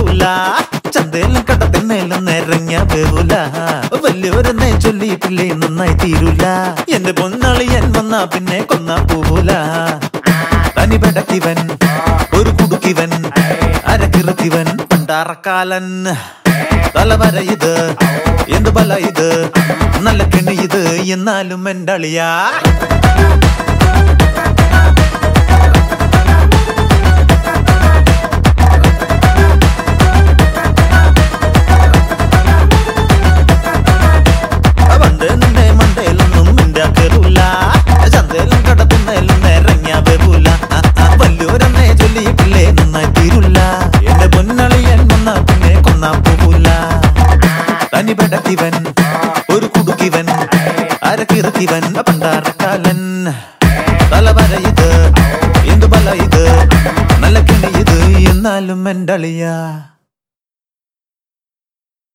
കേറൂല ചന്തയിലും കടത്തിന്നേലും നിറഞ്ഞ വേവൂല വലിയവരെന്നെ ചൊല്ലിയിട്ടില്ലേ നന്നായി തീരൂല എന്റെ പൊന്നാളിയൻ വന്നാ പിന്നെ കൊന്നാ പോവൂല തനി പെടക്കിവൻ ഒരു കുടുക്കിവൻ അരക്കിറക്കിവൻ പണ്ടാറക്കാലൻ തലവര ഇത് എന്ത് ബല ഇത് നല്ല കെണി ഇത് എന്നാലും എന്തളിയാ പണ്ട് നിന്റെ മണ്ടയിലൊന്നും മിണ്ടാ കേറൂല ചന്തയിലും കടത്തുന്നേലും നിറഞ്ഞ വേവൂല വല്യോരെന്നെ ചൊല്ലിയിട്ടില്ലേ നന്നായി തീരൂല എന്റെ പൊന്നളിയൻ വന്ന പിന്നെ കൊന്നാ പോകൂല തനി പെടക്കിവൻ ഒരു കുടുക്കിവൻ അരക്കിറക്കിവൻ പണ്ടാറക്കാലൻ തലവര ഇത് എന്തു ബല ഇത് നല്ല കിണി ഇത് എന്നാലും എന്തളിയാ